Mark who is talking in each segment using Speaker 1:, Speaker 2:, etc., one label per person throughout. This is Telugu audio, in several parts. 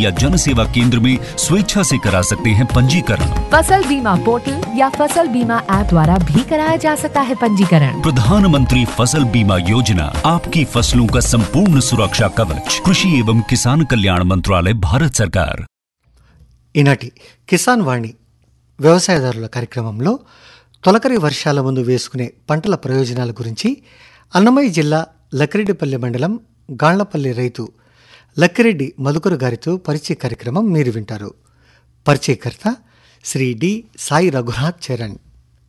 Speaker 1: या जन सेवा केंद्र में स्वेच्छा से करा सकते हैं पंजीकरण
Speaker 2: फसल बीमा पोर्टल या फसल बीमा ऐप द्वारा भी कराया जा सकता है पंजीकरण
Speaker 1: प्रधानमंत्री फसल बीमा योजना आपकी फसलों का संपूर्ण सुरक्षा कवच कृषि एवं किसान कल्याण मंत्रालय भारत सरकार
Speaker 3: ఈనాటి కిసాన్ వాణి వ్యవసాయదారుల కార్యక్రమంలో తొలకరి వర్షాల ముందు వేసుకునే పంటల ప్రయోజనాల గురించి అన్నమయ్య జిల్లా లక్కిరెడ్డిపల్లి మండలం గాళ్లపల్లి రైతు లక్కిరెడ్డి మధుకరు గారితో పరిచయ కార్యక్రమం మీరు వింటారు పరిచయకర్త శ్రీ డి సాయి రఘునాథ్ చరణ్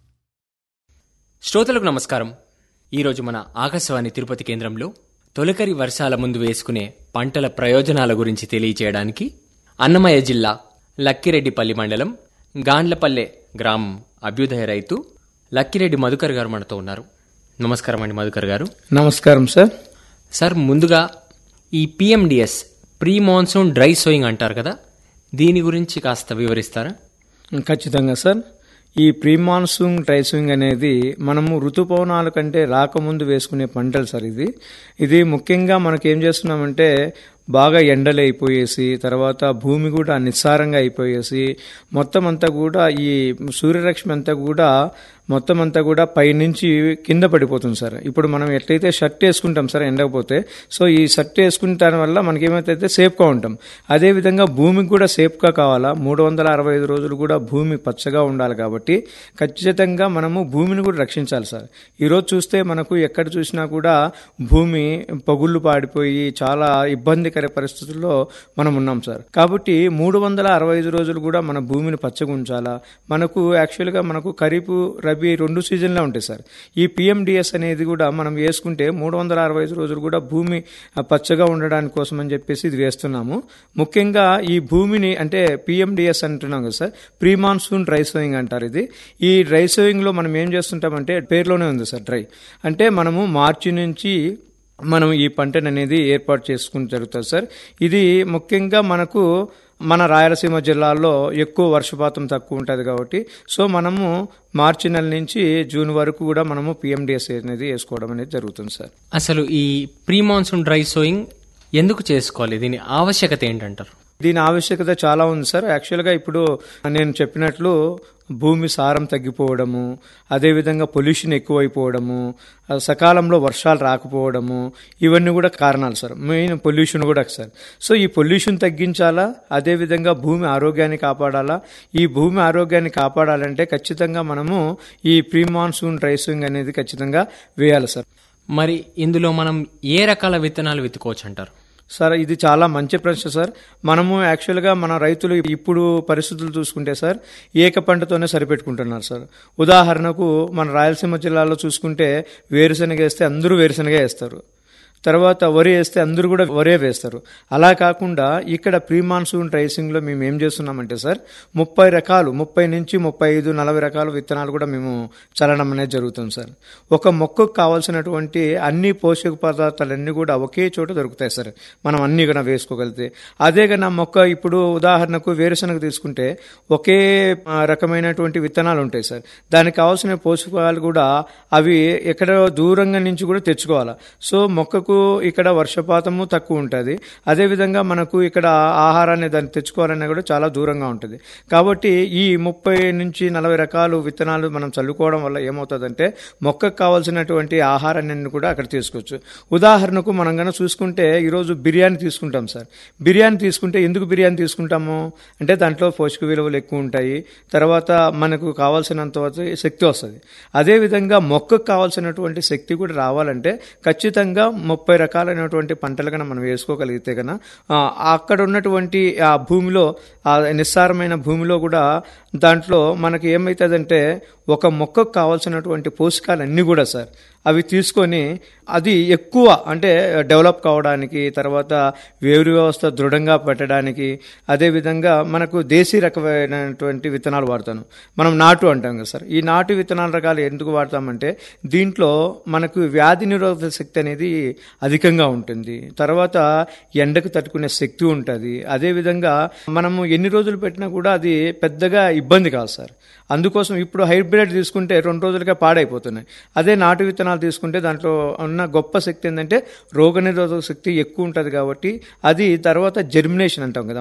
Speaker 4: శ్రోతలకు నమస్కారం ఈరోజు మన ఆకాశవాణి తిరుపతి కేంద్రంలో తొలకరి వర్షాల ముందు వేసుకునే పంటల ప్రయోజనాల గురించి తెలియచేయడానికి అన్నమయ్య జిల్లా లక్కిరెడ్డిపల్లి మండలం గాండ్లపల్లె గ్రామం అభ్యుదయ రైతు లక్కిరెడ్డి మధుకర్ గారు మనతో ఉన్నారు నమస్కారం అండి మధుకర్ గారు
Speaker 5: నమస్కారం సార్
Speaker 4: సార్ ముందుగా ఈ PMDS pre monsoon dry sowing అంటారు కదా దీని గురించి కాస్త వివరిస్తారా
Speaker 5: ఖచ్చితంగా సార్ ఈ ప్రీ మాన్సూన్ డ్రై స్వింగ్ అనేది మనము ఋతుపవనాల కంటే రాకముందు వేసుకునే పంటలు సార్ ఇది ఇది ముఖ్యంగా మనకి ఏం చేస్తున్నామంటే బాగా ఎండలు అయిపోయేసి తర్వాత భూమి కూడా నిస్సారంగా అయిపోయేసి మొత్తం అంతా కూడా ఈ సూర్యరశ్మి అంతా కూడా మొత్తం అంతా కూడా పైనుంచి కింద పడిపోతుంది సార్ ఇప్పుడు మనం ఎట్లయితే షర్ట్ వేసుకుంటాం సార్ ఎండకపోతే సో ఈ షర్ట్ వేసుకున్న దాని వల్ల మనకి ఏమైతే సేఫ్గా ఉంటాం అదేవిధంగా భూమికి కూడా సేఫ్గా కావాలా మూడు వందల అరవై ఐదు రోజులు కూడా భూమి పచ్చగా ఉండాలి కాబట్టి ఖచ్చితంగా మనము భూమిని కూడా రక్షించాలి సార్ ఈరోజు చూస్తే మనకు ఎక్కడ చూసినా కూడా భూమి పగుళ్ళు పాడిపోయి చాలా ఇబ్బందికర పరిస్థితుల్లో మనం ఉన్నాం సార్ కాబట్టి మూడు వందల అరవై ఐదు రోజులు కూడా మన భూమిని పచ్చగా ఉంచాలా మనకు యాక్చువల్గా మనకు ఖరీఫ్ రబీ రెండు సీజన్లో ఉంటాయి సార్ ఈ పిఎండిఎస్ అనేది కూడా మనం వేసుకుంటే మూడు వందల అరవై ఐదు రోజులు కూడా భూమి ఆ, పచ్చగా ఉండడానికి కోసం అని చెప్పేసి ఇది వేస్తున్నాము ముఖ్యంగా ఈ భూమిని అంటే పిఎండిఎస్ అంటున్నాం కదా sir pre monsoon dry sowing అంటారు ఇది ఈ డ్రై సోయింగ్ లో మనం ఏం చేస్తుంటామంటే పేరులోనే ఉంది సార్ డ్రై అంటే మనము మార్చి నుంచి మనం ఈ పంటను అనేది ఏర్పాటు చేసుకుని జరుగుతుంది సార్ ఇది ముఖ్యంగా మనకు మన రాయలసీమ జిల్లాల్లో ఎక్కువ వర్షపాతం తక్కువ ఉంటుంది కాబట్టి సో మనము మార్చి నెల నుంచి జూన్ వరకు కూడా మనము పిఎండిఎస్ అనేది వేసుకోవడం అనేది జరుగుతుంది సార్
Speaker 4: అసలు ఈ ప్రీ మాన్సూన్ డ్రై సోయింగ్ ఎందుకు చేసుకోవాలి దీని ఆవశ్యకత ఏంటంటారు
Speaker 5: దీని ఆవశ్యకత చాలా ఉంది సార్ యాక్చువల్గా ఇప్పుడు నేను చెప్పినట్లు భూమి సారం తగ్గిపోవడము అదేవిధంగా పొల్యూషన్ ఎక్కువైపోవడము ఆ, సకాలంలో వర్షాలు రాకపోవడము ఇవన్నీ కూడా కారణాలు సార్ మెయిన్ పొల్యూషన్ కూడా సార్ సో ఈ పొల్యూషన్ తగ్గించాలా అదేవిధంగా భూమి ఆరోగ్యాన్ని కాపాడాలా ఈ భూమి ఆరోగ్యాన్ని కాపాడాలంటే ఖచ్చితంగా మనము ఈ ప్రీ మాన్సూన్ డ్రైసింగ్ అనేది ఖచ్చితంగా వేయాలి సార్
Speaker 4: మరి ఇందులో మనం ఏ రకాల విత్తనాలు విత్తుకోవచ్చు అంటారు
Speaker 5: సార్ ఇది చాలా మంచి ప్రశ్న సార్ మనము యాక్చువల్గా మన రైతులు ఇప్పుడు పరిస్థితులు చూసుకుంటే సార్ ఏక పంటతోనే సరిపెట్టుకుంటున్నారు సార్ ఉదాహరణకు మన రాయలసీమ జిల్లాలో చూసుకుంటే వేరుశనగ వేస్తే అందరూ వేరుశనగ వేస్తారు తర్వాత వరి వేస్తే అందరూ కూడా వరే వేస్తారు అలా కాకుండా ఇక్కడ ప్రీ మాన్సూన్ ట్రైసింగ్లో మేము ఏం చేస్తున్నామంటే సార్ ముప్పై రకాలు ముప్పై నుంచి ముప్పై ఐదు నలభై రకాల విత్తనాలు కూడా మేము చల్లడం అనేది జరుగుతుంది సార్ ఒక మొక్కకు కావాల్సినటువంటి అన్ని పోషక పదార్థాలన్నీ కూడా ఒకే చోట దొరుకుతాయి సార్ మనం అన్ని కూడా వేసుకోగలిగితే అదే కన్నా మొక్క ఇప్పుడు ఉదాహరణకు వేరుశనగ తీసుకుంటే ఒకే ఆ, రకమైనటువంటి విత్తనాలు ఉంటాయి సార్ దానికి కావాల్సిన పోషకాలు కూడా అవి ఎక్కడో దూరంగా నుంచి కూడా తెచ్చుకోవాలి సో మొక్కకు ఇక్కడ వర్షపాతము తక్కువ ఉంటుంది అదేవిధంగా మనకు ఇక్కడ ఆహారాన్ని దాన్ని తెచ్చుకోవాలన్నా కూడా చాలా దూరంగా ఉంటుంది కాబట్టి ఈ ముప్పై నుంచి నలభై రకాలు విత్తనాలు మనం చల్లుకోవడం వల్ల ఏమవుతుందంటే మొక్కకు కావాల్సినటువంటి ఆహారాన్ని కూడా అక్కడ తీసుకోవచ్చు ఉదాహరణకు మనం కనుక చూసుకుంటే ఈరోజు బిర్యానీ తీసుకుంటాం సార్ బిర్యానీ తీసుకుంటే ఎందుకు బిర్యానీ తీసుకుంటాము అంటే దాంట్లో పోషక విలువలు ఎక్కువ ఉంటాయి తర్వాత మనకు కావాల్సినంత వరకు శక్తి వస్తుంది అదేవిధంగా మొక్కకు కావాల్సినటువంటి శక్తి కూడా రావాలంటే ఖచ్చితంగా ముప్పై రకాలైనటువంటి పంటలు కన్నా మనం వేసుకోగలిగితే కన్నా ఆ, అక్కడ ఉన్నటువంటి ఆ భూమిలో ఆ నిస్సారమైన భూమిలో కూడా దాంట్లో మనకి ఏమవుతుందంటే ఒక మొక్కకు కావాల్సినటువంటి పోషకాలు అన్నీ కూడా సార్ అవి తీసుకొని అది ఎక్కువ అంటే డెవలప్ కావడానికి తర్వాత వేరు వ్యవస్థ దృఢంగా పెట్టడానికి అదేవిధంగా మనకు దేశీ రకమైనటువంటి విత్తనాలు వాడతాను మనం నాటు అంటాం కదా సార్ ఈ నాటు విత్తనాల రకాలు ఎందుకు వాడతామంటే దీంట్లో మనకు వ్యాధి నిరోధక శక్తి అనేది అధికంగా ఉంటుంది తర్వాత ఎండకు తట్టుకునే శక్తి ఉంటుంది అదేవిధంగా మనము ఎన్ని రోజులు పెట్టినా కూడా అది పెద్దగా ఇబ్బంది కాదు సార్ అందుకోసం ఇప్పుడు హైబ్రిడ్ తీసుకుంటే రెండు రోజులకే పాడైపోతున్నాయి అదే నాటు విత్తనాలు తీసుకుంటే దాంట్లో ఉన్న గొప్ప శక్తి ఏంటంటే రోగనిరోధక శక్తి ఎక్కువ ఉంటుంది కాబట్టి అది తర్వాత జెర్మినేషన్ అంటాం కదా